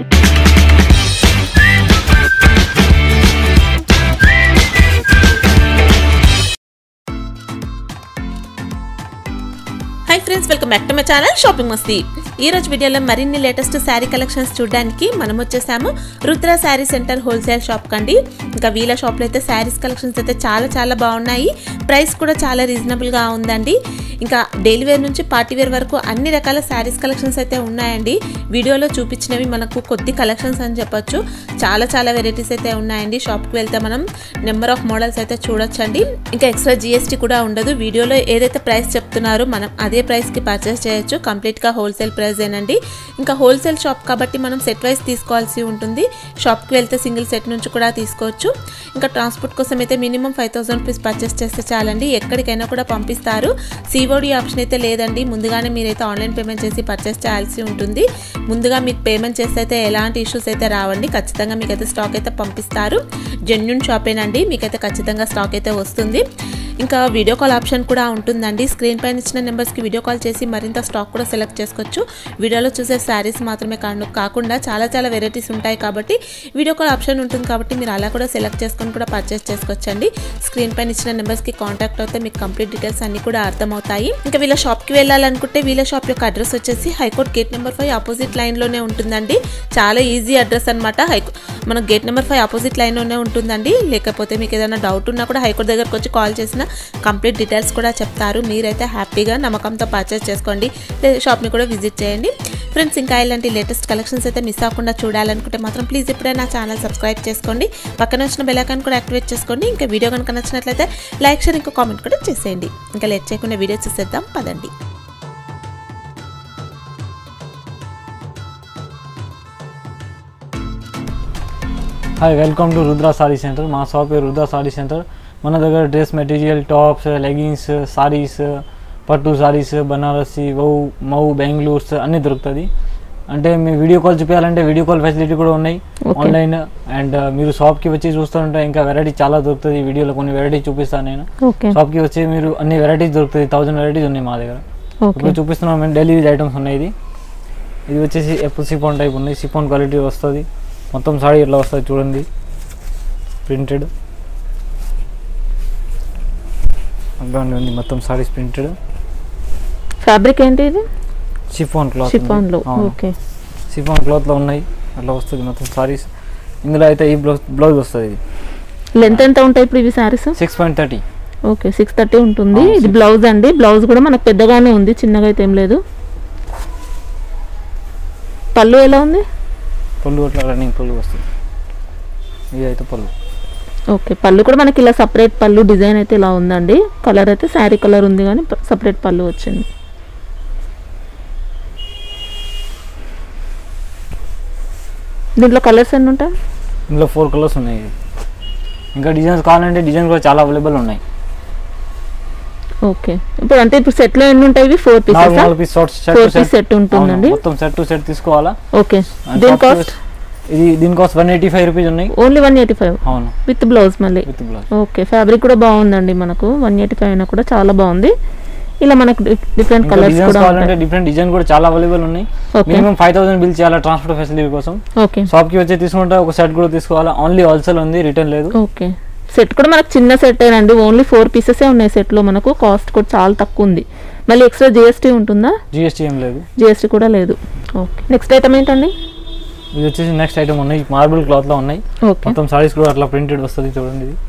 High friends welcome back to my channel shopping Masti ఈ రోజు వీడియోలో మరిన్ని లేటెస్ట్ శారీ కలెక్షన్స్ చూడడానికి మనం వచ్చేసాము Rudra sari centre wholesale shop కండి ఇంకా వీళ్ళ షాప్లో అయితే శారీస్ కలెక్షన్స్ అయితే చాలా చాలా బాగున్నాయి ప్రైస్ కూడా చాలా రీజనబుల్గా ఉందండి ఇంకా డైలీ వేర్ నుంచి పార్టీ వేర్ వరకు అన్ని రకాల శారీస్ కలెక్షన్స్ అయితే ఉన్నాయండి వీడియోలో చూపించినవి మనకు కొద్ది కలెక్షన్స్ అని చెప్పొచ్చు చాలా చాలా వెరైటీస్ అయితే ఉన్నాయండి షాప్కి వెళ్తే మనం నెంబర్ ఆఫ్ మోడల్స్ అయితే చూడొచ్చండి ఇంకా ఎక్స్ట్రా జిఎస్టీ కూడా ఉండదు వీడియోలో ఏదైతే ప్రైస్ చెప్తున్నారో మనం అదే ప్రైస్కి పర్చేస్ చేయొచ్చు కంప్లీట్గా హోల్సేల్ ప్రైస్ ఏనండి ఇంకా హోల్సేల్ షాప్ కాబట్టి మనం సెట్ వైస్ తీసుకోవాల్సి ఉంటుంది షాప్కి వెళ్తే సింగిల్ సెట్ నుంచి కూడా తీసుకోవచ్చు ఇంకా ట్రాన్స్పోర్ట్ కోసం అయితే minimum five thousand rupees purchase చేస్తే చాలండి ఎక్కడికైనా కూడా పంపిస్తారు సిఓడి ఆప్షన్ అయితే లేదండి ముందుగానే మీరైతే ఆన్లైన్ పేమెంట్ చేసి పర్చేస్ చేయాల్సి ఉంటుంది ముందుగా మీకు పేమెంట్ చేస్తే అయితే ఎలాంటి ఇష్యూస్ అయితే రావండి ఖచ్చితంగా మీకైతే స్టాక్ అయితే పంపిస్తారు జెన్యున్ షాపేనండి మీకైతే ఖచ్చితంగా స్టాక్ అయితే వస్తుంది ఇంకా వీడియో కాల్ ఆప్షన్ కూడా ఉంటుందండి స్క్రీన్ పైన ఇచ్చిన నెంబర్స్కి వీడియో కాల్ చేసి మరింత స్టాక్ కూడా సెలెక్ట్ చేసుకోవచ్చు వీడియోలో చూసే శారీస్ మాత్రమే కాను కాకుండా చాలా చాలా వెరైటీస్ ఉంటాయి కాబట్టి వీడియో కాల్ ఆప్షన్ ఉంటుంది కాబట్టి మీరు అలా కూడా సెలెక్ట్ చేసుకొని కూడా పర్చేస్ చేసుకోవచ్చండి స్క్రీన్ పైన ఇచ్చిన నెంబర్స్కి కాంటాక్ట్ అవుతే మీకు కంప్లీట్ డీటెయిల్స్ అన్ని కూడా అర్థమవుతాయి ఇంకా వీళ్ళ షాప్కి వెళ్ళాలనుకుంటే వీళ్ళ షాప్ యొక్క అడ్రస్ వచ్చేసి high court gate number five opposite లైన్లోనే ఉంటుందండి చాలా ఈజీ అడ్రస్ అనమాట హైకో మన గేట్ నెంబర్ ఫైవ్ ఆపోజిట్ లైన్లోనే ఉంటుందండి లేకపోతే మీకు ఏదైనా డౌట్ ఉన్నా కూడా హైకోర్ట్ దగ్గరకు వచ్చి కాల్ చేసిన కంప్లీట్ డీటెయిల్స్ కూడా చెప్తారు మీరైతే హ్యాపీగా నమ్మకంతో పర్చేస్ చేసుకోండి లేదా షాప్ని కూడా విజిట్ చేయండి ఫ్రెండ్స్ ఇంకా ఇలాంటి లేటెస్ట్ కలెక్షన్స్ అయితే మిస్ అవ్వకుండా చూడాలనుకుంటే మాత్రం ప్లీజ్ ఇప్పుడే నా ఛానల్ సబ్స్క్రైబ్ చేసుకోండి పక్కన వచ్చిన బెల్ ఐకాన్ కూడా యాక్టివేట్ చేసుకోండి ఇంకా వీడియో కనుక నచ్చినట్లయితే లైక్ షేర్ ఇంకా కామెంట్ కూడా చేసేయండి ఇంకా లేట్ చేయకుండా వీడియో చూసేద్దాం పదండి hi welcome to Rudra sari centre మా షాప్ పేరు రుద్ర సారీ సెంటర్ మన దగ్గర dress material tops leggings saris పట్టు సారీస్ బనారసి వౌ మౌ బెంగళూర్స్ అన్నీ దొరుకుతుంది అంటే మీ వీడియో కాల్ చూపించాలంటే వీడియో కాల్ ఫెసిలిటీ కూడా ఉన్నాయి Okay. ఆన్లైన్ అండ్ మీరు షాప్కి వచ్చి చూస్తుంటే ఇంకా వెరైటీ చాలా దొరుకుతుంది వీడియోలో కొన్ని వెరైటీస్ చూపిస్తాను నేను ఓకే షాప్కి వచ్చి మీరు అన్ని వెరైటీస్ దొరుకుతుంది థౌజండ్ వెరైటీస్ ఉన్నాయి మా దగ్గర ఓకే ఇప్పుడు చూపిస్తున్నాం మేము డైలీ యూజ్ ఐటమ్స్ ఉన్నాయి ఇది ఇది వచ్చేసి ఎప్పుడు సిఫాన్ టైప్ ఉంది సిఫాన్ క్వాలిటీ వస్తుంది మొత్తం సాడీ ఇట్లా వస్తుంది చూడండి ప్రింటెడ్ అబ్బాయి ఉంది మొత్తం సారీస్ ప్రింటెడ్ ఫ్యాబ్రిక్ ఏంటి ఇది సిఫాన్ క్లాత్ షిఫాన్ లో ఓకే సిఫాన్ క్లాత్లో ఉన్నాయి అట్లా వస్తుంది మొత్తం సారీస్ ఇందులో అయితే ఈ బ్లౌజ్ బ్లౌజ్ వస్తుంది ఇది లెంత్ ఎంత ఉంటాయి ఇప్పుడు ఇవి saris six point thirty okay six thirty ఉంటుంది ఆ, ఇది six. బ్లౌజ్ అండి బ్లౌజ్ కూడా మనకు పెద్దగానే ఉంది చిన్నగా అయితే ఏం లేదు పళ్ళు ఎలా ఉంది పళ్ళు అట్లా రన్నింగ్ పళ్ళు వస్తుంది ఇది అయితే పళ్ళు ఓకే పళ్ళు కూడా మనకి ఇలా సపరేట్ పళ్ళు డిజైన్ అయితే ఇలా ఉందండి కలర్ అయితే శారీ కలర్ ఉంది కానీ సపరేట్ పళ్ళు వచ్చింది దీంట్లో కలర్స్ ఎన్ని ఉంటాయి ఇందులో ఫోర్ కలర్స్ ఉన్నాయి ఇంకా డిజైన్స్ కావాలంటే డిజైన్ కూడా చాలా అవైలబుల్ ఉన్నాయి ఓకే ఇప్పుడు అంటే ఇప్పుడు సెట్ లో ఎన్ని ఉంటాయి ఇవి ఫోర్ నాలుగు పీసెస్ నాలుగు piece shorts four piece set ఉంటుందండి మొత్తం సెట్ టు సెట్ తీసుకోవాలా ఓకే And దీని shop కాస్ట్ ఇది దీని cost one eighty five rupees ఉన్నాయి ఓన్లీ వన్ ఎయిటీ ఫైవ్ అవును విత్ బ్లౌజ్ మళ్ళీ విత్ బ్లౌజ్ ఓకే ఫ్యాబ్రిక్ కూడా బాగుందండి మనకు వన్ ఎయిటీ ఫైవ్ అయినా కూడా చాలా బాగుంది ఇలా మనకు డిఫరెంట్ ఇంకా కలర్స్ డిజైన్స్ కూడా కావాలంటే ఉంటాయి డిఫరెంట్ డిజైన్ కూడా చాలా అవైలబుల్ ఉన్నాయి okay minimum five thousand bill చేయాలి ట్రాన్స్పోర్ట్ ఫెసిలిటీ కోసం ఓకే షాప్ కి వచ్చి తీసుకుంటే ఒక సెట్ కూడా తీసుకోవాలా ఓన్లీ హోల్సేల్ ఉంది రిటర్న్ లేదు ఓకే సెట్ కూడా మనకు చిన్న సెట్ అండి ఓన్లీ ఫోర్ పీసెసే ఉన్నాయి set లో మనకు కాస్ట్ కూడా చాలా తక్కువ ఉంది మళ్ళీ ఎక్స్ట్రా జిఎస్టీ ఉంటుందా జిఎస్టీ ఏం లేదు జిఎస్టీ కూడా లేదు ఓకే నెక్స్ట్ ఐటమ్ ఏంటండి ఇది వచ్చేసి నెక్స్ట్ ఐటమ్ ఉన్నాయి మార్బుల్ క్లాత్ లో ఉన్నాయి ఓకే మొత్తం సారీస్ కూడా అట్లా ప్రింటెడ్ వస్తుంది చూడండి ఇది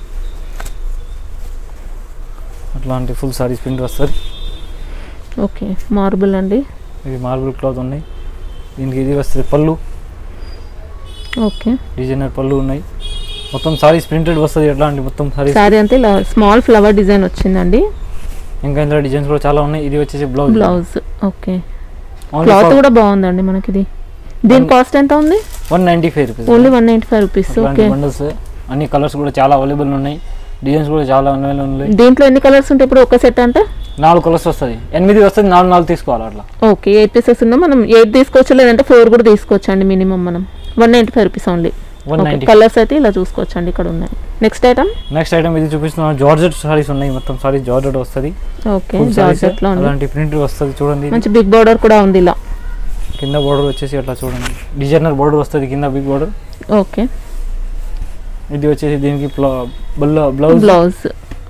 అట్లాంటి ఫుల్ సారీస్ ప్రింట్ వస్తుంది ఓకే మార్బుల్ అండి ఇది మార్బుల్ క్లాత్ ఉన్నాయి దీనికి ఇది వస్తుంది పళ్ళు ఓకే డిజైనర్ పళ్ళు ఉన్నాయి మొత్తం సారీస్ ప్రింటెడ్ వస్తుంది ఎట్లాంటి మొత్తం సారీస్ శారీ అంతా ఇలా స్మాల్ ఫ్లవర్ డిజైన్ వచ్చిందండి ఇంకా ఇందులో డిజైన్స్ కూడా చాలా ఉన్నాయి ఇది వచ్చేసి బ్లౌజ్ బ్లౌజ్ ఓకే క్లాత్ కూడా బాగుందండి మనకి ఇది దీని కాస్ట్ ఎంత ఉంది one ninety five rupees only one ninety five rupees అట్లాంటి ఓకే బండల్స్ అన్ని కలర్స్ కూడా చాలా అవైలబుల్ ఉన్నాయి డిజైన్స్ కూడా చాలా అవైలబుల్ ఉన్నాయి దీంట్లో ఎన్ని కలర్స్ ఉంటాయి ఇప్పుడు ఒక సెట్ అంటే నాలుగు కలర్స్ వస్తుంది ఎనిమిది వస్తుంది నాలుగు నాలుగు తీసుకోవాలి అట్లా ఓకే ఎయిట్ పీసెస్ ఉన్నా మనం ఎయిట్ తీసుకోవచ్చు లేదంటే ఫోర్ కూడా తీసుకోవచ్చు అండి మినిమం మనం one ninety five rupees only one ninety colours అయితే ఇలా చూసుకోవచ్చు అండి ఇక్కడ ఉన్నాయి నెక్స్ట్ ఐటమ్ నెక్స్ట్ ఐటమ్ ఇది చూపిస్తున్నాం జార్జెట్ సారీస్ ఉన్నాయి మొత్తం సారీస్ జార్జెట్ వస్తుంది ఓకే Full sarees. జార్జెట్ లో ఉంది అలాంటి ప్రింట్ వస్తుంది చూడండి ఇది. మంచి బిగ్ బార్డర్ కూడా ఉంది ఇలా కింద బార్డర్ వచ్చేసి అట్లా చూడండి డిజైనర్ బార్డర్ వస్తుంది కింద బిగ్ బార్డర్ ఓకే ఇది వచ్చేసి దీనికి బ్లౌ బ్లౌజ్ బ్లౌజ్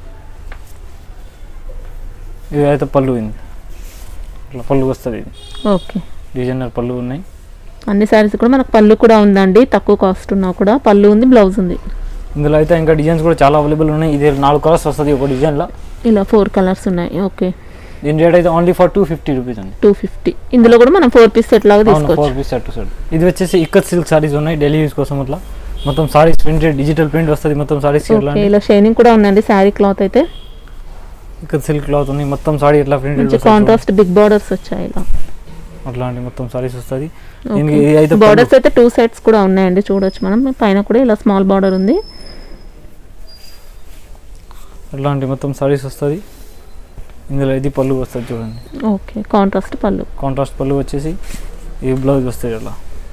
ఇది అయితే పళ్ళు ఉంది ఇట్లా పళ్ళు వస్తుంది ఇది ఓకే డిజైనర్ పళ్ళు ఉన్నాయి అన్ని శారీస్ కూడా మనకు పళ్ళు కూడా ఉందండి తక్కువ కాస్ట్ ఉన్నా కూడా పళ్ళు ఉంది బ్లౌజ్ ఉంది ఇందులో అయితే ఇంకా డిజైన్స్ కూడా చాలా అవైలబుల్ ఉన్నాయి ఇది నాలుగు కలర్స్ వస్తుంది ఒక డిజైన్లో ఇలా ఫోర్ కలర్స్ ఉన్నాయి ఓకే దీని రేట్ అయితే only for two fifty rupees అండి టూ ఫిఫ్టీ ఇందులో కూడా మనం ఫోర్ పీస్ సెట్ లాగా ఫోర్ తీసుకోవచ్చు పీస్ సెట్ సెట్ ఇది వచ్చేసి ఇక్కత్ సిల్క్ సారీస్ ఉన్నాయి డైలీ యూస్ కోసం అట్లా మొత్తం సారీస్ ప్రింటెడ్ డిజిటల్ ప్రింట్ వస్తుంది మొత్తం సారీస్ ఇట్లా ఓకే ఇలా షైనింగ్ కూడా ఉందండి శారీ క్లాత్ అయితే ఇక్కత్ సిల్క్ క్లాత్ ఉంది మొత్తం సారీ ఇట్లా మంచి ప్రింటెడ్ కాంట్రాస్ట్ బిగ్ బార్డర్స్ వచ్చాయి ఇలా అట్లాంటి మొత్తం సారీస్ వస్తుంది దీనికి ఇది అయితే బార్డర్స్ అయితే టూ సైడ్స్ కూడా ఉన్నాయండి చూడొచ్చు మనం పైన కూడా ఇలా స్మాల్ బార్డర్ ఉంది అట్లాంటి మొత్తం సారీస్ వస్తుంది ఇందులో ఇది పళ్ళు వస్తుంది చూడండి ఓకే కాంట్రాస్ట్ పళ్ళు కాంట్రాస్ట్ పళ్ళు వచ్చేసి ఈ బ్లౌజ్ వస్తుంది అట్లా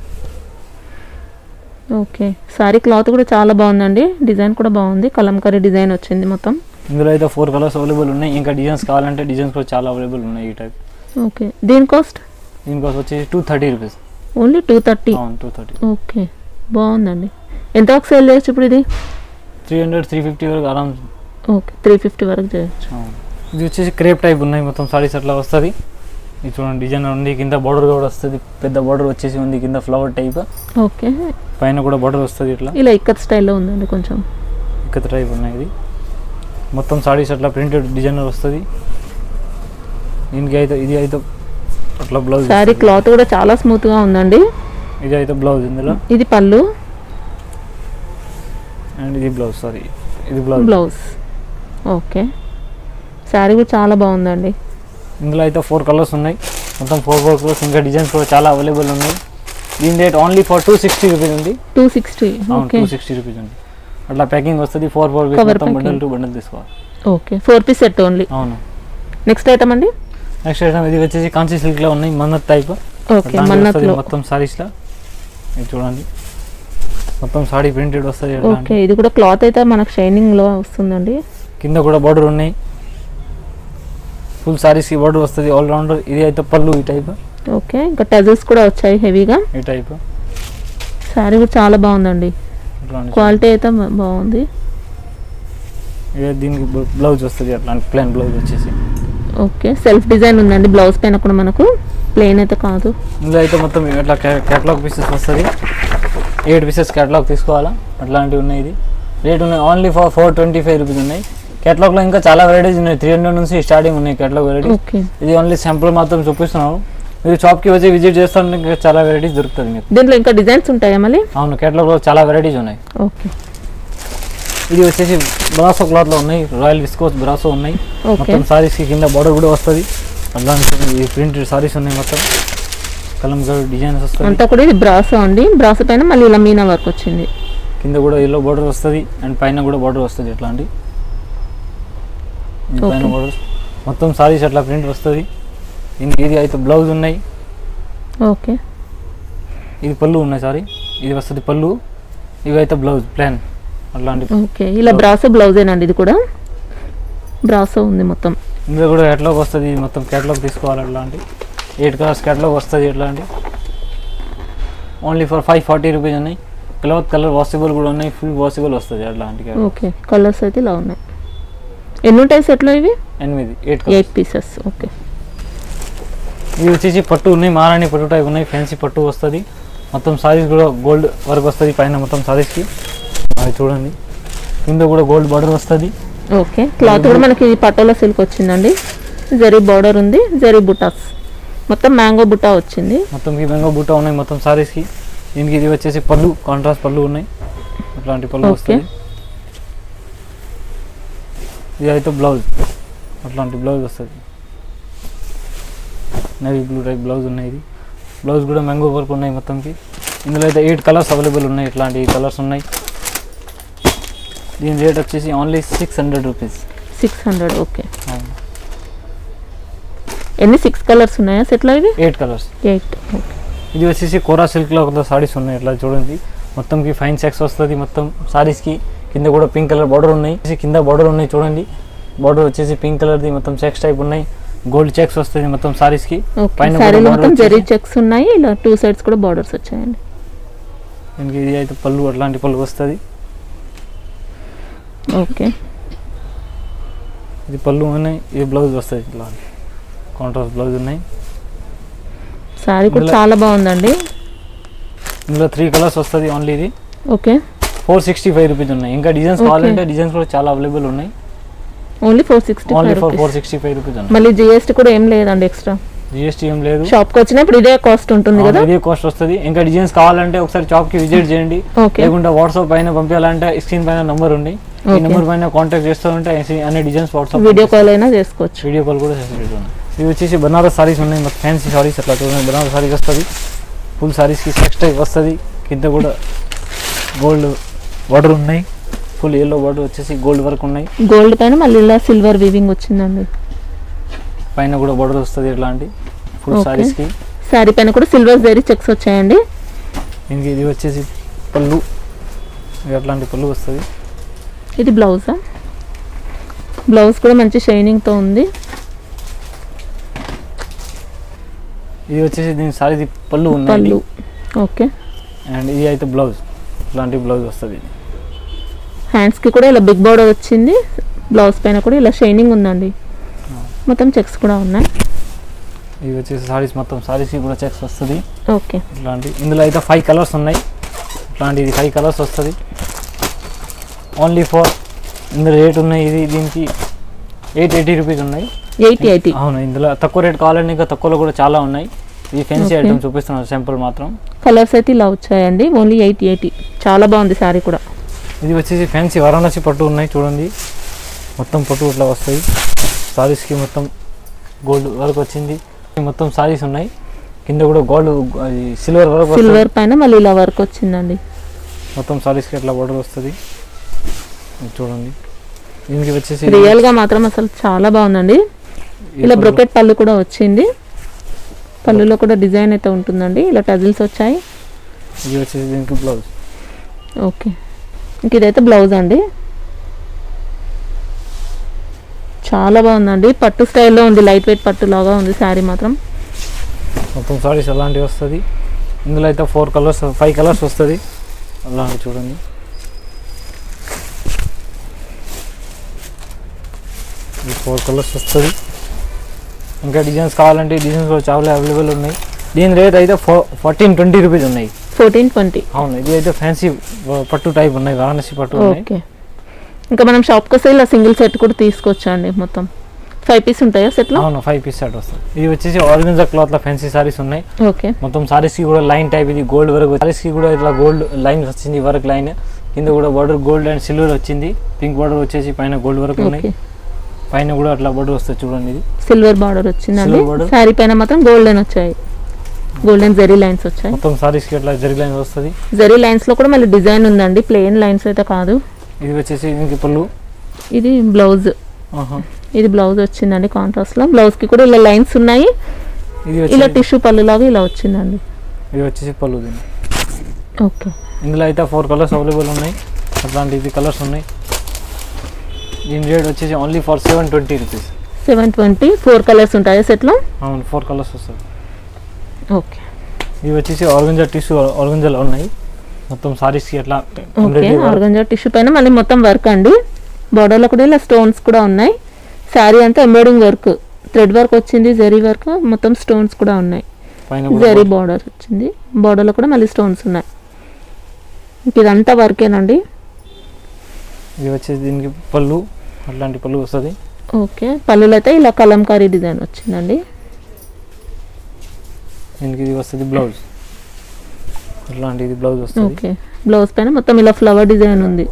ఓకే శారీ క్లాత్ కూడా చాలా బాగుందండి డిజైన్ కూడా బాగుంది కలంకరీ డిజైన్ వచ్చింది మొత్తం ఇందులో అయితే ఫోర్ కలర్స్ అవైలబుల్ ఉన్నాయి ఇంకా డిజైన్స్ కావాలంటే డిజైన్స్ కూడా చాలా అవైలబుల్ ఉన్నాయి ఈ టైప్ ఓకే దీని కాస్ట్ దీనికోసం వచ్చేసి two thirty rupees only two thirty అవును టూ థర్టీ ఓకే బాగుందండి ఎంత వరకు సేల్ చేయొచ్చు ఇప్పుడు ఇది త్రీ హండ్రెడ్ త్రీ ఫిఫ్టీ వరకు ఆరామ్ ఓకే త్రీ ఫిఫ్టీ వరకు చేయొచ్చు అవును. ఇది వచ్చేసి క్రేప్ టైప్ ఉన్నాయి మొత్తం సారీస్ అట్లా వస్తుంది ఇది చూడండి డిజైన్ ఉంది కింద బార్డర్ కూడా వస్తుంది పెద్ద బార్డర్ వచ్చేసి ఉంది కింద ఫ్లవర్ టైప్ ఓకే పైన కూడా బార్డర్ వస్తుంది ఇట్లా ఇలా ఇక్కత్ స్టైల్లో ఉందండి కొంచెం ఇక్కత టైప్ ఉన్నాయి ఇది మొత్తం సారీస్ అట్లా ప్రింటెడ్ డిజైనర్ వస్తుంది దీనికి అయితే ఇది అయితే అట్లా బ్లౌజ్ శారీ క్లాత్ కూడా చాలా స్మూత్ గా ఉందండి ఇది అయితే బ్లౌజ్ ఇందులో ఇది పళ్ళు అండ్ ఇది బ్లౌజ్ సారీ ఇది బ్లౌజ్ బ్లౌజ్ ఓకే శారీ కూడా చాలా బాగుందండి ఇందులో అయితే ఫోర్ కలర్స్ ఉన్నాయి మొత్తం ఫోర్ ఫోర్ కలర్స్ ఇంకా డిజైన్స్ కూడా చాలా అవైలబుల్ ఉన్నాయి దీని rate only for two sixty rupees ఉంది two sixty okay two sixty rupees ఉంది అట్లా ప్యాకింగ్ వస్తుంది ఫోర్ ఫోర్ పీస్ Cover మొత్తం packing. బండల్ టు బండల్ తీసుకోవాలి okay four piece set only అవును నెక్స్ట్ ఐటమ్ అండి నెక్స్ట్ ఐటమ్ ఇది వచ్చేసి కాంచీ సిల్క్ లో ఉన్నాయి మన్నత్ టైప్ ఓకే మన్నత్లో మొత్తం సారీస్ లా ఇది చూడండి మొత్తం సాడీ ప్రింటెడ్ వస్తుంది ఓకే ఇది కూడా క్లాత్ అయితే మనకు షైనింగ్ లో వస్తుందండి కింద కూడా బార్డర్ ఉన్నాయి ఫుల్ సారీస్ కి బార్డర్ వస్తుంది ఆల్ రౌండర్ ఇది అయితే పళ్ళు ఈ టైప్ ఓకే ఇంకా టజల్స్ కూడా వచ్చాయి హెవీగా ఈ టైప్ శారీ కూడా చాలా బాగుందండి క్వాలిటీ అయితే బా- బాగుంది ఇది దీనికి బ్లౌజ్ వస్తుంది అట్లాంటి ప్లెయిన్ బ్లౌజ్ వచ్చేసి ఓకే సెల్ఫ్ డిజైన్ ఉందండి బ్లౌజ్ పైన కూడా మనకు ప్లెయిన్ అయితే కాదు ఇందులో అయితే మొత్తం ఇట్లా కేటలాగ్ పీసెస్ వస్తుంది ఎయిట్ పీసెస్ కేటలాగ్ తీసుకోవాలా అట్లాంటివి ఉన్నాయి ఇది రేట్ ఉన్నాయి only for four twenty five rupees ఉన్నాయి కేటలాగ్లో ఇంకా చాలా వెరైటీస్ ఉన్నాయి త్రీ హండ్రెడ్ నుంచి స్టార్టింగ్ ఉన్నాయి కేటలాగ్ వెరైటీస్ ఓకే ఇది ఓన్లీ శాంపుల్ మాత్రం చూపిస్తున్నాను మీరు షాప్కి వచ్చి విజిట్ చేస్తుంటే ఇంకా చాలా వెరైటీస్ దొరుకుతుంది మీకు దీంట్లో ఇంకా డిజైన్స్ ఉంటాయా మళ్ళీ అవును కేటలాగ్లో చాలా వెరైటీస్ ఉన్నాయి ఓకే ఇది వచ్చేసి బ్రాసో క్లాత్లో ఉన్నాయి రాయల్ విస్కోస్ బ్రాసో ఉన్నాయి ఓకే మొత్తం సారీస్కి కింద బార్డర్ కూడా వస్తుంది అట్లాంటి ప్రింటెడ్ సారీస్ ఉన్నాయి మొత్తం కలంగర్ డిజైన్స్ వస్తుంది అంతా కూడా ఇది బ్రాసో అండి బ్రాసో పైన మళ్ళీ ఇలా మీనా వర్క్ వచ్చింది కింద కూడా ఎల్లో బార్డర్ వస్తుంది అండ్ పైన కూడా బార్డర్ వస్తుంది ఇట్లాంటి ఈ పైన Okay. బార్డర్ మొత్తం సారీస్ అట్లా ప్రింట్ వస్తుంది దీనికి ఇది అయితే బ్లౌజ్ ఉన్నాయి ఓకే ఇది పళ్ళు ఉన్నాయి సారీ ఇది వస్తుంది పళ్ళు ఇవి అయితే బ్లౌజ్ ప్లాన్ అట్లాంటి ఓకే ఇలా బ్రాసో బ్లౌజేనండి ఇది కూడా బ్రాసో ఉంది మొత్తం ఇందులో కూడా కేటలాగ్ వస్తుంది ఇది మొత్తం కేటలాగ్ తీసుకోవాలి అట్లాంటి ఎయిట్ కలర్స్ కేటలాగ్ వస్తుంది ఇట్లాంటి only for five forty rupees ఉన్నాయి క్లాత్ కలర్ వాషబుల్ కూడా ఉన్నాయి ఫుల్ వాషబుల్ వస్తుంది అట్లాంటి catalog. ఓకే కలర్స్ అయితే ఇలా ఉన్నాయి ఎన్ని ఉంటాయి సెట్లో ఇవి ఎనిమిది eight colours eight pieces okay ఇవి వచ్చేసి పట్టు ఉన్నాయి మారాణి పట్టు టైప్ ఉన్నాయి ఫ్యాన్సీ పట్టు వస్తుంది మొత్తం సారీస్ కూడా గోల్డ్ వర్క్ వస్తుంది పైన మొత్తం సారీస్కి అది చూడండి కింద కూడా గోల్డ్ బార్డర్ వస్తుంది ఓకే క్లాత్ కూడా మనకి పటోలా సిల్క్ వచ్చిందండి జరీ బార్డర్ ఉంది జరీ బుటాస్ మొత్తం మ్యాంగో బుటా వచ్చింది మొత్తం ఈ బెంగో బూటా ఉన్నాయి మొత్తం సారీస్కి దీనికి ఇది వచ్చేసి పళ్ళు కాంట్రాస్ట్ పళ్ళు ఉన్నాయి అట్లాంటి పళ్ళు Okay. వస్తుంది ఇది అయితే బ్లౌజ్ అట్లాంటి బ్లౌజ్ వస్తుంది నేవీ బ్లూ టైప్ బ్లౌజ్ ఉన్నాయి ఇది బ్లౌజ్ కూడా మ్యాంగో వర్క్ ఉన్నాయి మొత్తంకి ఇందులో అయితే ఎయిట్ కలర్స్ అవైలబుల్ ఉన్నాయి ఇట్లాంటి కలర్స్ ఉన్నాయి దీని రేట్ వచ్చేసి only six hundred rupees six hundred okay ఎన్ని సిక్స్ కలర్స్ ఉన్నాయా సెట్లో ఇవి ఎయిట్ కలర్స్ ఎయిట్ ఓకే ఇది వచ్చేసి కోరా సిల్క్లో ఒక సారీస్ ఉన్నాయి ఇట్లా చూడండి మొత్తంకి ఫైన్ సెక్స్ వస్తుంది మొత్తం సారీస్కి కింద కూడా పింక్ కలర్ బార్డర్ ఉన్నాయి వచ్చేసి కింద బార్డర్ ఉన్నాయి చూడండి బార్డర్ వచ్చేసి పింక్ కలర్ది మొత్తం సెక్స్ టైప్ ఉన్నాయి గోల్డ్ చెక్స్ వస్తుంది మొత్తం సారీస్ కి ఓకే పైన కూడా శారీలో border మొత్తం వచ్చేసి- జరీ చెక్స్ ఉన్నాయి ఇలా టూ సైడ్స్ కూడా బార్డర్స్ వచ్చాయండి దీనికి ఇది అయితే పళ్ళు అట్లాంటి పళ్ళు వస్తుంది ఓకే ఇది పళ్ళు ఉన్నాయి ఇది బ్లౌజ్ వస్తుంది ఇట్లా కాంట్రాస్ట్ బ్లౌజ్ ఉన్నాయి శారీ కూడా ఇందులో- చాలా బాగుందండి ఇందులో త్రీ కలర్స్ వస్తుంది ఓన్లీ ఇది okay four sixty five rupees ఉన్నాయి ఇంకా డిజైన్స్ Okay. కావాలంటే డిజైన్స్ కూడా చాలా అవైలబుల్ ఉన్నాయి only four sixty only five for four rupees sixty five rupees ఉన్నాయి మళ్ళీ జిఎస్టీ కూడా ఏం లేదండి ఎక్స్ట్రా జిఎస్టీ ఏం లేదు షాప్కి వచ్చినప్పుడు ఇదే కాస్ట్ ఉంటుంది కదా ఇదే కాస్ట్ వస్తుంది ఇంకా డిజైన్స్ కావాలంటే ఒకసారి షాప్ కి విజిట్ చేయండి ఓకే లేకుంటే వాట్సాప్ పైన పంపించాలంటే స్క్రీన్ పైన నంబర్ ఉంది ఈ Okay. నెంబర్ పైన కాంటాక్ట్ చేస్తూ ఉంటే అన్ని డిజైన్స్ వాట్సాప్ వీడియో కాల్ అయినా చేసుకోవచ్చు వీడియో కాల్ కూడా ఫెసిలిటీ ఉంది ఇవి వచ్చేసి బనారస్ సారీస్ ఉన్నాయి మొత్తం ఫ్యాన్సీ సారీస్ అట్లా చూడండి బనారస్ సారీస్ వస్తుంది ఫుల్ సారీస్కి సెక్స్ టైప్ వస్తుంది కింద కూడా గోల్డ్ బార్డర్ ఉన్నాయి ఫుల్ ఎల్లో బార్డర్ వచ్చేసి గోల్డ్ వర్క్ ఉన్నాయి గోల్డ్ పైన మళ్ళీ ఇలా సిల్వర్ వీవింగ్ వచ్చిందండి పైన కూడా బార్డర్ వస్తుంది ఇట్లాంటి ఫుల్ Okay. సారీస్కి శారీ పైన కూడా సిల్వర్ జరీ చెక్స్ వచ్చాయండి దీనికి ఇది వచ్చేసి పళ్ళు ఇది అట్లాంటి పళ్ళు వస్తుంది ఇది బ్లౌజా బ్లౌజ్ కూడా మంచి షైనింగ్తో ఉంది ఇది వచ్చేసి దీని సారీ పళ్ళు ఉన్నాయి పళ్ళు ఓకే అండ్ ఇది అయితే బ్లౌజ్ ఇట్లాంటి బ్లౌజ్ వస్తుంది ఇది హ్యాండ్స్కి కూడా ఇలా బిగ్ బార్డర్ వచ్చింది బ్లౌజ్ పైన కూడా ఇలా షైనింగ్ ఉందండి మొత్తం చెక్స్ కూడా ఉన్నాయి ఇది వచ్చేసి సారీస్ మొత్తం సారీస్కి కూడా చెక్స్ వస్తుంది ఓకే ఇట్లాంటి ఇందులో అయితే ఫైవ్ కలర్స్ ఉన్నాయి ఇట్లాంటిది ఫైవ్ కలర్స్ వస్తుంది ఓన్లీ ఫర్ ఇందులో రేట్ ఉన్నాయి ఇది దీనికి ఎయిట్ ఎయిటీ రూపీస్ ఉన్నాయి ఎయిటీ ఎయిటీ అవును ఇందులో తక్కువ రేట్ కావాలంటే ఇంకా తక్కువలో కూడా చాలా ఉన్నాయి ఇది ఫెన్సీ Okay. ఐటమ్ చూపిస్తున్నాను సింపుల్ మాత్రం కలర్స్ అయితే ఇలా వచ్చాయండి ఓన్లీ ఎయిటీ ఎయిటీ చాలా బాగుంది శారీ కూడా ఇది వచ్చేసి ఫ్యాన్సీ వారణాసి పట్టు ఉన్నాయి చూడండి మొత్తం పట్టు ఇట్లా వస్తాయి సారీస్కి మొత్తం గోల్డ్ వర్క్ వచ్చింది మొత్తం సారీస్ ఉన్నాయి కింద కూడా గోల్డ్ సిల్వర్ వర్క్ వస్తుంది సిల్వర్ పైన మళ్ళీ ఇలా వర్క్ వచ్చిందండి మొత్తం సారీస్కి అట్లా బార్డర్ వస్తుంది ఇది చూడండి దీనికి వచ్చేసి రియల్ గా మాత్రం అసలు చాలా బాగుందండి ఈ ఇలా పళ్ళు- బ్రొకెట్ పళ్ళు కూడా వచ్చింది పళ్ళులో కూడా డిజైన్ అయితే ఉంటుందండి ఇలా టజిల్స్ వచ్చాయి ఇది వచ్చేసి దీనికి బ్లౌజ్ ఓకే ఇంక ఇదైతే బ్లౌజ్ అండి చాలా బాగుందండి పట్టు స్టైల్లో ఉంది లైట్ వెయిట్ పట్టు లాగా ఉంది శారీ మాత్రం మొత్తం సారీస్ అలాంటివి వస్తుంది ఇందులో అయితే ఫోర్ కలర్స్ ఫైవ్ కలర్స్ వస్తుంది అలాంటి చూడండి ఈ ఫోర్ కలర్స్ వస్తుంది ఇంకా డిజైన్స్ కావాలంటే డిజైన్స్ కూడా చాలా అవైలబుల్ ఉన్నాయి దీని రేట్ అయితే ఫో ఫోర్టీన్ ట్వంటీ రూపీస్ ఉన్నాయి ఫోర్టీన్ ట్వంటీ అవును ఇది అయితే ఫ్యాన్సీ పట్టు టైప్ ఉన్నాయి వారణాసి పట్టు ఉన్నాయి ఓకే ఇంకా మనం షాప్కి వస్తే ఇలా సింగిల్ సెట్ కూడా తీసుకోవచ్చు అండి మొత్తం ఫైవ్ పీస్ ఉంటాయా సెట్లో అవును ఫైవ్ పీస్ సెట్ వస్తుంది ఇది వచ్చేసి ఆర్గన్జా క్లాత్ లో ఫ్యాన్సీ సారీస్ ఉన్నాయి ఓకే మొత్తం సారీస్ కి కూడా లైన్ టైప్ ఇది గోల్డ్ వర్క్ సారీస్ కి కూడా ఇట్లా గోల్డ్ లైన్ వచ్చింది వర్క్ లైన్ కింద కూడా బార్డర్ గోల్డ్ అండ్ సిల్వర్ వచ్చింది పింక్ బార్డర్ వచ్చేసి పైన గోల్డ్ వర్క్ ఉన్నాయి ఓకే పైన కూడా అట్లా బార్డర్ వస్తుంది చూడండి ఇది సిల్వర్ బార్డర్ వచ్చిందండి Silver border. శారీ పైన మాత్రం గోల్డెన్ వచ్చాయి గోల్డెన్ జెరీ లైన్స్ వచ్చాయి మొత్తం సారీస్ కి అట్లా జరి లైన్ వస్తుంది జెరీ లైన్స్ లో కూడా మళ్ళీ డిజైన్ ఉందండి ప్లెయిన్ లైన్స్ అయితే కాదు ఇది వచ్చేసి దీనికి పళ్ళు ఇది బ్లౌజ్ ఆహా. ఇది బ్లౌజ్ వచ్చిందండి కాంట్రాస్ట్ లో బ్లౌజ్ కి కూడా ఇలా లైన్స్ ఉన్నాయి ఇది ఇలా వచ్చేసి టిష్యూ పళ్ళు లాగా ఇలా వచ్చిందండి ఇది వచ్చేసి పళ్ళు దీని ఓకే ఇందులో అయితే ఫోర్ కలర్స్ అవైలబుల్ ఉన్నాయి అట్లాంటి ఇది కలర్స్ ఉన్నాయి దీని రేట్ వచ్చేసి only for seven twenty rupees seven twenty four colours ఉంటాయా సెట్ లో అవును ఫోర్ కలర్స్ వస్తుంది ఓకే ఇవి వచ్చేసి ఆర్గంజా టిష్యూ ఆర్గంజాలో ఉన్నాయి మొత్తం సారీస్కి అట్లా okay embroidery work. Organza tissue పైన మళ్ళీ మొత్తం వర్క్ అండి Border లో కూడా ఇలా స్టోన్స్ కూడా ఉన్నాయి శారీ అంతా ఎంబ్రాయిడింగ్ వర్క్ థ్రెడ్ వర్క్ వచ్చింది జరీ వర్క్ మొత్తం స్టోన్స్ కూడా ఉన్నాయి పైన జరీ కూడా బార్డర్ వచ్చింది Border లో కూడా మళ్ళీ స్టోన్స్ ఉన్నాయి ఇంక ఇదంతా వర్కేనండి ఇది వచ్చేసి దీనికి పళ్ళు అట్లాంటి పళ్ళు వస్తుంది ఓకే పళ్ళులో అయితే ఇలా కలంకారీ డిజైన్ వచ్చిందండి దీనికి ఇది వస్తుంది బ్లౌజ్ అట్లాంటి ఇది బ్లౌజ్ వస్తుంది ఓకే బ్లౌజ్ పైన మొత్తం ఇలా ఫ్లవర్ డిజైన్ ఉంది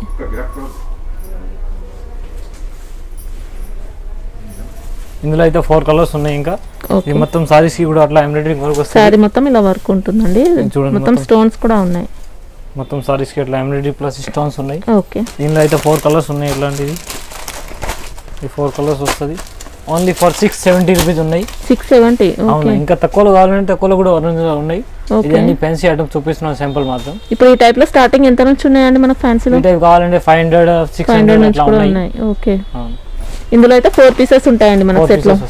ఇందులో అయితే ఫోర్ కలర్స్ ఉన్నాయి ఇంకా ఓకే ఇది మొత్తం సారీస్ కి కూడా అట్లా ఎంబ్రాయిడరీ వర్క్ వస్తుంది శారీ మొత్తం ఇలా వర్క్ ఉంటుందండి చూడండి మొత్తం మొత్తం. స్టోన్స్ కూడా ఉన్నాయి మొత్తం సారీస్ కి అట్లా ఎంబ్రాయిడరీ ప్లస్ స్టోన్స్ ఉన్నాయి ఓకే దీనిలో అయితే ఫోర్ కలర్స్ ఉన్నాయి ఇట్లాంటిది ఈ ఫోర్ కలర్స్ వస్తుంది only for six seventy rupees ఉన్నాయి సిక్స్ సెవెంటీ అవును ఓకే ఇంకా తక్కువలో కావాలంటే తక్కువలో కూడా ఒరిజినల్ ఉన్నాయి ఇది ఓకే అన్ని ఫ్యాన్సీ ఐటమ్స్ చూపిస్తున్నాను శాంపుల్ మాత్రం ఇప్పుడు ఈ టైప్ లో స్టార్టింగ్ ఎంత నుంచి ఉన్నాయండి మనకు ఫ్యాన్సీలో ఈ టైప్ కావాలంటే five hundred six five hundred hundred నుంచి అట్లా కూడా ఉన్నాయి ఉన్నాయి ఓకే అవును. ఇందులో అయితే ఫోర్ పీసెస్ ఉంటాయండి మన Four సెట్ లో pieces వస్తాయి, అవును.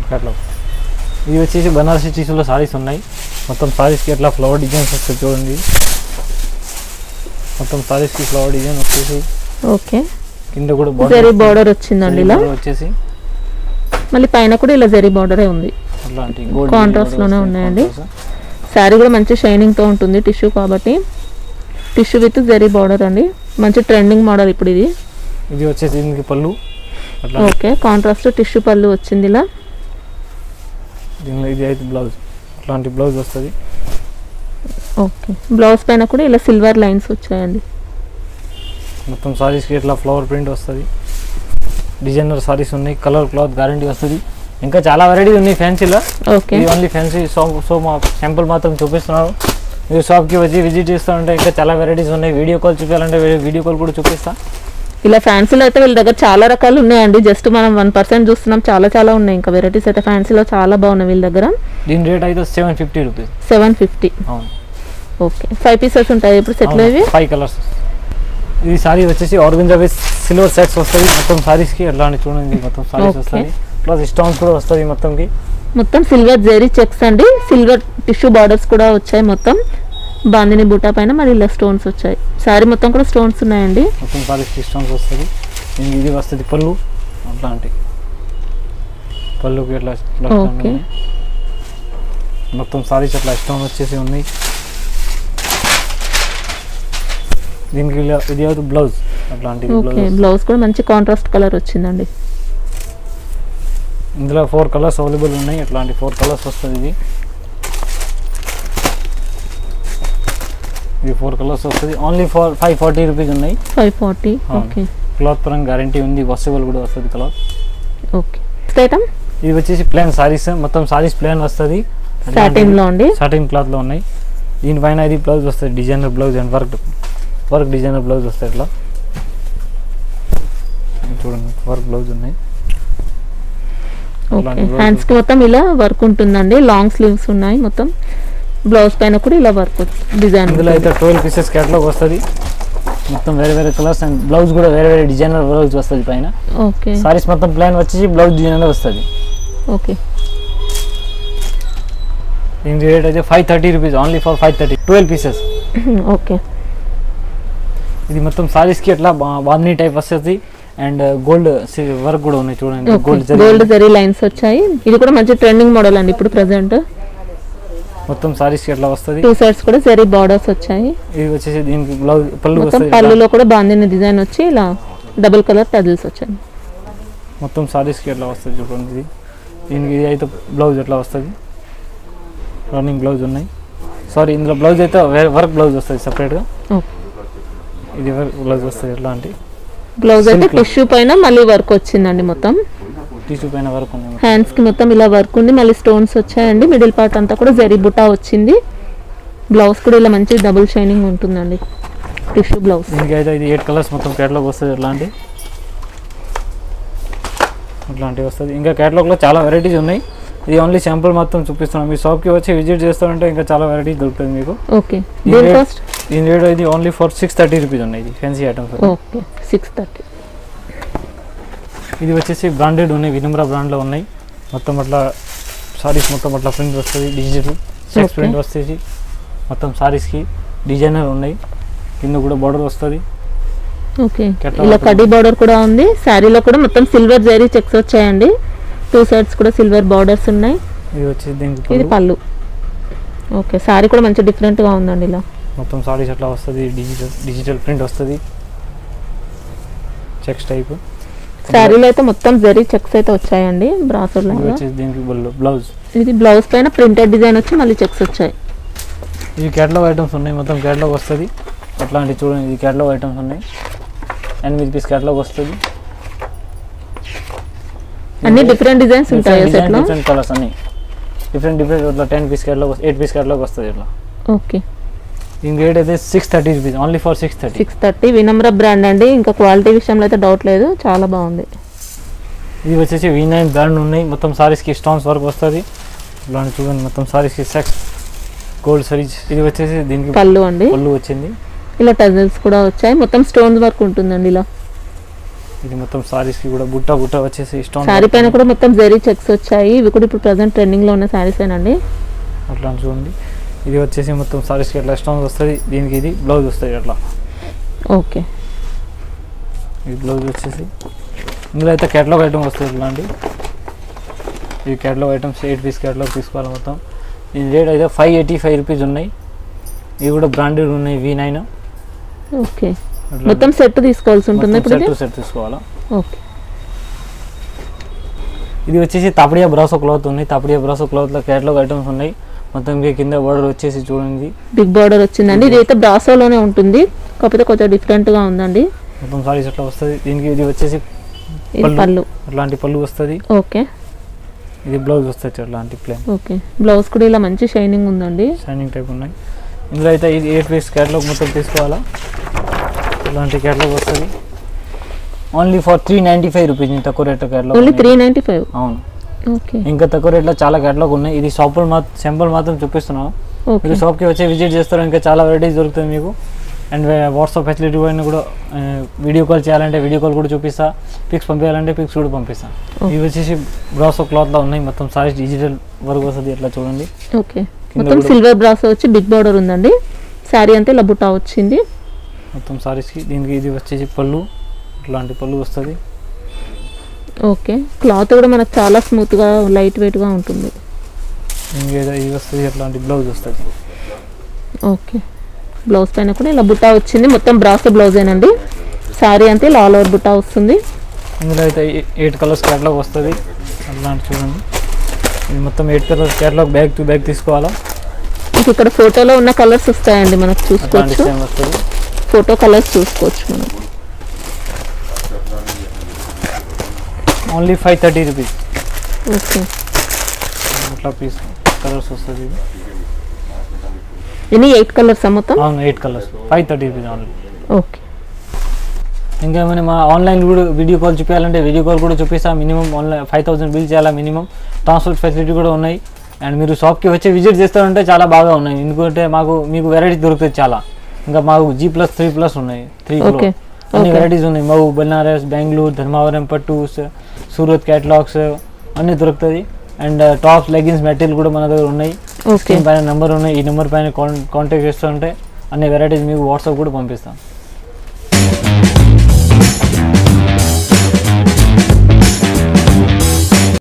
క్యాట్లాగ్ ఇది వచ్చేసి బనారసి టీసులో సారీస్ ఉన్నాయి మొత్తం సారీస్కి ఎట్లా ఫ్లవర్ డిజైన్స్ వస్తాయి చూడండి మొత్తం సారీస్కి ఫ్లవర్ డిజైన్ వచ్చేసి ఓకే కింద కూడా జరీ border బార్డర్ వచ్చిందండి ఇలా border వచ్చేసి మళ్ళీ పైన కూడా ఇలా జరీ బార్డరే ఉంది అట్లాంటి గోల్డ్ Contrast లోనే ఉన్నాయండి. శారీ కూడా మంచి షైనింగ్తో ఉంటుంది టిష్యూ కాబట్టి టిష్యూ విత్ జరీ బార్డర్ అండి మంచి ట్రెండింగ్ మోడల్ ఇప్పుడు ఇది ఇది వచ్చేసి దీనికి పళ్ళు అట్లా ఓకే కాంట్రాస్ట్ టిష్యూ పళ్ళు వచ్చింది ఇలా దీనిలో ఇది అయితే బ్లౌజ్ అట్లాంటి బ్లౌజ్ వస్తుంది ఓకే బ్లౌజ్ పైన కూడా ఇలా సిల్వర్ లైన్స్ వచ్చాయండి మొత్తం సారీస్కి ఇట్లా ఫ్లవర్ ప్రింట్ వస్తుంది డిజైనర్ సారీస్ ఉన్నాయి కలర్ క్లాత్ గ్యారంటీ వస్తుంది ఇంకా చాలా వెరైటీస్ ఉన్నాయి ఫ్యాన్సీలో ఓకే ఇది ఓన్లీ ఫ్యాన్సీ సో సో మా శాంపుల్ మాత్రం చూపిస్తున్నారు మీరు షాప్కి వచ్చి విజిట్ చేస్తారంటే ఇంకా చాలా వెరైటీస్ ఉన్నాయి వీడియో కాల్ చూపించాలంటే వీడియో కాల్ కూడా చూపిస్తా ఇలా ఫ్యాన్సీలో అయితే వీళ్ళ దగ్గర చాలా రకాలు ఉన్నాయండి జస్ట్ మనం వన్ పర్సెంట్ చూస్తున్నాం చాలా చాలా ఉన్నాయి ఇంకా వెరైటీస్ అయితే ఫ్యాన్సీలో చాలా బాగున్నాయి వీళ్ళ దగ్గర దీని రేట్ అయితే seven fifty rupees seven fifty అవును ఓకే ఫైవ్ పీసెస్ ఉంటాయి ఇప్పుడు సెట్లో ఇవి ఫైవ్ కలర్స్ ఇది సారీ వచ్చేసి ఆర్గంజా విత్ సిల్వర్ సెట్స్ వస్తుంది మొత్తం సారీస్కి అట్లాంటి చూడండి మొత్తం సారీస్ Okay. వస్తుంది ప్లస్ స్టోన్స్ కూడా వస్తుంది మొత్తంకి మొత్తం సిల్వర్ జెరీ చెక్స్ అండి సిల్వర్ టిష్యూ బార్డర్స్ కూడా వచ్చాయి మొత్తం బాందిని బూటా పైన మరి ఇలా స్టోన్స్ వచ్చాయి శారీ మొత్తం కూడా స్టోన్స్ ఉన్నాయండి మొత్తం సారీస్కి స్టోన్స్ వస్తుంది దీనికి ఇది వస్తుంది పళ్ళు అట్లాంటి పళ్ళుకి ఇట్లా ఇట్లా stone Okay. ఉన్నాయి. మొత్తం సారీస్ అట్లా స్టోన్ వచ్చేసి ఉన్నాయి దీనికి ఇలా ఇది అవుతుంది బ్లౌజ్ అట్లాంటిది ఓకే బ్లౌజ్ బ్లౌజ్ కూడా మంచి కాంట్రాస్ట్ కలర్ వచ్చిందండి ఇందులో ఫోర్ కలర్స్ అవైలబుల్ ఉన్నాయి అట్లాంటి ఫోర్ కలర్స్ వస్తుంది ఇది ఇది ఫోర్ కలర్స్ వస్తుంది only four five forty rupees ఉన్నాయి ఫైవ్ ఫార్టీ అవును. ఓకే క్లాత్ పరంగా గ్యారంటీ ఉంది వాషబుల్ కూడా వస్తుంది క్లాత్ ఓకే నెక్స్ట్ ఐటమ్ ఇది వచ్చేసి ప్లేన్ సారీస్ మొత్తం సారీస్ ప్లేన్ వస్తుంది సాటిన్ లో అండి సాటిన్ క్లాత్ లో ఉన్నాయి దీనిపైన ఇది బ్లౌజ్ వస్తుంది designer blouse and work work designer blouse వస్తాయి ఇట్లా ఇది చూడండి వర్క్ బ్లౌజ్ ఉన్నాయి ఓకే అలాంటి blouse హ్యాండ్స్ కి మొత్తం ఇలా వర్క్ ఉంటుందండి లాంగ్ స్లీవ్స్ ఉన్నాయి మొత్తం బ్లౌజ్ పైన కూడా ఇలా వర్క్ డిజైన్ ఇందులో అయితే ట్వెల్వ్ పీసెస్ క్యాటలాగ్ వస్తుంది మొత్తం వేరే వేరే కలర్స్ అండ్ బ్లౌజ్ కూడా వేరే వేరే డిజైనర్ బ్లౌజ్ వస్తుంది పైన ఓకే సారీస్ మొత్తం ప్లాన్ వచ్చేసి బ్లౌజ్ డిజైనర్ వస్తుంది ఓకే దీని రేట్ అయితే five thirty rupees only for five thirty twelve pieces okay ఇది మొత్తం సారీస్కి అట్లా బాందీ టైప్ వస్తుంది అండ్ గోల్డ్ వర్క్ కూడా ఉన్నాయి చూడండి okay gold gold zari lines వచ్చాయి ఇది కూడా మంచి ట్రెండింగ్ మోడల్ అండి ఇప్పుడు ప్రెసెంట్ మొత్తం సారీస్కి అట్లా వస్తుంది టూ సైడ్స్ కూడా జరీ బార్డర్స్ వచ్చాయి ఇది వచ్చేసి దీనికి బ్లౌజ్ పళ్ళు మొత్తం వస్తుంది ఇట్లా. పళ్ళులో కూడా బాందిన డిజైన్ వచ్చి ఇలా డబుల్ కలర్ టజిల్స్ వచ్చాయి మొత్తం సారీస్కి ఎట్లా వస్తుంది చూడండి ఇది దీనికి ఇది అయితే బ్లౌజ్ ఎట్లా వస్తుంది రన్నింగ్ బ్లౌజ్ ఉన్నాయి సారీ ఇందులో బ్లౌజ్ అయితే వేరే వర్క్ బ్లౌజ్ వస్తుంది సపరేట్గా ఓకే ఇది వర్క్ బ్లౌజ్ వస్తుంది ఎట్లా అంటే బ్లౌజ్ అయితే Silk లో. టిష్యూ పైన మళ్ళీ వర్క్ వచ్చిందండి మొత్తం టిష్యూ పైన వర్క్ ఉంది హ్యాండ్స్ కి మొత్తం ఇలా వర్క్ ఉంది మళ్ళీ స్టోన్స్ వచ్చాయండి మిడిల్ పార్ట్ అంతా కూడా జరీ బుటా వచ్చింది బ్లౌజ్ కూడా ఇలా మంచి డబుల్ షైనింగ్ ఉంటుందండి టిష్యూ బ్లౌజ్ దీనికి అయితే ఇది ఎయిట్ కలర్స్ మొత్తం క్యాటలాగ్ వస్తుంది ఎట్లాంటి అట్లాంటివి వస్తుంది ఇంకా క్యాటలాగ్లో చాలా వెరైటీస్ ఉన్నాయి ఇది ఓన్లీ శాంపుల్ మొత్తం చూపిస్తున్నాం మీ షాప్కి వచ్చి విజిట్ చేస్తారంటే ఇంకా చాలా వెరైటీస్ దొరుకుతుంది మీకు ఓకే ఈ దీని రేట్- కాస్ట్ దీని రేట్ ఇది only for six thirty rupees ఉన్నాయి ఇది fancy items okay six thirty ఇది వచ్చేసి బ్రాండెడ్ ఉన్నాయి వినమ్రా బ్రాండ్లో ఉన్నాయి మొత్తం అట్లా సారీస్ మొత్తం అట్లా ప్రింట్ వస్తుంది డిజిటల్ సెక్స్ Okay. ప్రింట్ వచ్చేసి మొత్తం సారీస్కి డిజైనర్ ఉన్నాయి కింద కూడా బార్డర్ వస్తుంది ఓకే Catalog ఇలా కూడా కడ్డీ బార్డర్ కూడా ఉంది శారీలో కూడా మొత్తం సిల్వర్ జరీ చెక్స్ వచ్చాయండి టూ సైడ్స్ కూడా సిల్వర్ బార్డర్స్ ఉన్నాయి ఇది వచ్చేసి దీనికి ఇది పళ్ళు. పళ్ళు ఓకే శారీ కూడా మంచి different గా ఉందండి ఇలా మొత్తం సారీస్ అట్లా వస్తుంది డిజిటల్ డిజిటల్ ప్రింట్ వస్తుంది చెక్స్ టైప్ శారీలో అయితే మొత్తం జరీ చెక్స్ అయితే వచ్చాయండి బ్రాసర్ ఇది లాగా వచ్చేసి దీనికి బ్లౌజ్ ఇది బ్లౌజ్ పైన ప్రింటెడ్ డిజైన్ వచ్చి మళ్ళీ చెక్స్ వచ్చాయి ఇవి క్యాటలాగ్ ఐటమ్స్ ఉన్నాయి మొత్తం క్యాటలాగ్ వస్తుంది అట్లాంటి చూడండి ఇది క్యాటలాగ్ ఐటమ్స్ ఉన్నాయి ఎనిమిది పీస్ క్యాటలాగ్ వస్తుంది అన్ని డిఫరెంట్ డిజైన్స్ ఉంటాయి సెట్ లో డిఫరెంట్ కలర్స్ అన్ని డిఫరెంట్ డిఫరెంట్ ఇట్లా ten piece catalogue eight piece catalogue వస్తుంది ఇట్లా ఓకే దీని రేట్ అయితే six thirty rupees only for six thirty six thirty Vinamra brand అండి ఇంకా క్వాలిటీ విషయంలో అయితే డౌట్ లేదు చాలా బాగుంది ఇది వచ్చేసి వి నైన్ బ్రాండ్ ఉన్నాయి మొత్తం సారీస్కి స్టోన్స్ వర్క్ వస్తుంది ఇలాంటి చూడండి మొత్తం సారీస్కి సెక్స్ గోల్డ్ సారీస్ ఇది వచ్చేసి దీనికి పళ్ళు అండి పళ్ళు వచ్చింది ఇలా టజల్స్ కూడా వచ్చాయి మొత్తం స్టోన్స్ వర్క్ ఉంటుందండి ఇలా ఇది మొత్తం సారీస్కి కూడా బుట్ట బుట్ట వచ్చేసి స్టోన్ శారీ పైన కూడా మొత్తం జరీ చెక్స్ వచ్చాయి ఇవి కూడా ఇప్పుడు ప్రజెంట్ ట్రెండింగ్ లో ఉన్న శారీస్ ఏనండి అట్లా చూడండి ఇది వచ్చేసి మొత్తం సారీస్కి అట్లా స్టోన్ వస్తుంది దీనికి ఇది బ్లౌజ్ వస్తుంది అట్లా ఓకే ఈ బ్లౌజ్ వచ్చేసి ఇందులో అయితే క్యాటలాగ్ ఐటమ్ వస్తుంది ఇట్లాంటి ఈ catalogue items eight piece catalogue తీసుకోవాలి మొత్తం ఇది రేట్ అయితే ఫైవ్ ఎయిటీ ఫైవ్ రూపీస్ ఉన్నాయి ఇవి కూడా బ్రాండెడ్ ఉన్నాయి వి నైన్ ఓకే మొత్తం సెట్ తీసుకోవాల్సి ఉంటుంది ఇప్పుడు సెట్ ఇది టు సెట్ తీసుకోవాలా ఓకే ఇది వచ్చేసి తపడియా బ్రాసో క్లాత్ ఉంది తపడియా బ్రాసో క్లాత్లో క్యాటలాగ్ ఐటమ్స్ ఉన్నాయి మొత్తం ఇంకా కింద బోర్డర్ వచ్చేసి చూడండి బిగ్ బార్డర్ వచ్చిందండి ఇది అయితే బ్రాసోలోనే ఉంటుంది కాకపోతే కొంచెం డిఫరెంట్ గా ఉందండి మొత్తం సారీస్ అట్లా వస్తుంది దీనికి ఇది వచ్చేసి ఇది పళ్ళు. పళ్ళు అట్లాంటి పళ్ళు వస్తుంది ఓకే ఇది బ్లౌజ్ వస్తుంది అట్లాంటి ప్లేన్ ఓకే బ్లౌజ్ కూడా ఇలా మంచి షైనింగ్ ఉందండి షైనింగ్ టైప్ ఉన్నాయి ఇందులో అయితే ఇది ఎయిట్ పీస్ క్యాటలాగ్ మొత్తం తీసుకోవాలా ఇలాంటి క్యాటలాగ్ వస్తుంది only for three ninety five rupees తక్కువ rate only catalogue three ninety five అవును ఓకే ఇంకా తక్కువ రేట్లో చాలా క్యాటలాగ్ ఉన్నాయి ఇది షాపులు మా సింపుల్ మాత్రం చూపిస్తున్నాం ఓకే మీరు షాప్కి వచ్చి విజిట్ చేస్తారు ఇంకా చాలా వెరైటీస్ దొరుకుతాయి మీకు అండ్ వాట్సాప్ ఫెసిలిటీ పైన కూడా వీడియో కాల్ చేయాలంటే వీడియో కాల్ కూడా చూపిస్తా పిక్స్ పంపించాలంటే పిక్స్ కూడా పంపిస్తా Okay. ఇవి వచ్చేసి బ్రాసో క్లాత్లో ఉన్నాయి మొత్తం సారీస్ డిజిటల్ వర్క్ వస్తుంది ఇట్లా చూడండి ఓకే కింద మొత్తం కూడా- సిల్వర్ బ్రాసో వచ్చి బిగ్ బార్డర్ ఉందండి శారీ అంతా ఇలా బుట్ట వచ్చింది మొత్తం సారీస్కి దీనికి ఇది వచ్చేసి పళ్ళు ఇట్లాంటి పళ్ళు వస్తుంది ఓకే క్లాత్ కూడా మనకు చాలా స్మూత్ గా లైట్ వెయిట్ గా ఉంటుంది దీనికి ఏదో ఇది వస్తుంది అట్లాంటి బ్లౌజ్ వస్తుంది ఓకే బ్లౌజ్ పైన కూడా ఇలా బుట్ట వచ్చింది మొత్తం బ్రాసో బ్లౌజేనండి శారీ అంతే ఇలా ఆల్ ఓవర్ బుట్ట వస్తుంది ఇందులో అయితే ఎయిట్ కలర్స్ క్యాటలాగ్ వస్తుంది అట్లాంటి చూడండి ఇది మొత్తం eight colours catalogue bag to bag తీసుకోవాలా ఇంక ఇక్కడ ఫోటోలో ఉన్న కలర్స్ వస్తాయండి మనకు అట్లాంటి చూసుకోవచ్చు సేమ్ వస్తుంది ఫోటో కలర్స్ చూసుకోవచ్చు మనం only five thirty rupees okay అట్లా పీస్ కలర్స్ వస్తుంది ఇది ఎన్ని ఎయిట్ కలర్స్ మొత్తం అవును eight colours five thirty rupees only okay ఇంకా ఏమైనా మా ఆన్లైన్ కూడా వీడియో కాల్ చూపించాలంటే వీడియో కాల్ కూడా చూపిస్తా minimum online five thousand bill చేయాలా మినిమం ట్రాన్స్పోర్ట్ ఫెసిలిటీ కూడా ఉన్నాయి అండ్ మీరు షాప్కి వచ్చి విజిట్ చేస్తారంటే చాలా బాగా ఉన్నాయి ఎందుకంటే మాకు మీకు వెరైటీ దొరుకుతుంది చాలా ఇంకా మాకు జీ ప్లస్ త్రీ ప్లస్ ఉన్నాయి త్రీ ఓకే అన్ని ఓకే వెరైటీస్ ఉన్నాయి మహు బెనారస్ బెంగళూరు ధర్మవరం పట్టు స- సూరత్ క్యాటలాగ్స్ అన్నీ దొరుకుతుంది అండ్ టాప్స్ లెగిన్స్ మెటీరియల్ కూడా మన దగ్గర ఉన్నాయి ఓకే స్క్రీన్ పైన నెంబర్ ఉన్నాయి ఈ నెంబర్ పైన కాంటాక్ట్ చేస్తూ ఉంటే అన్ని వెరైటీస్ మీకు వాట్సాప్ కూడా పంపిస్తాం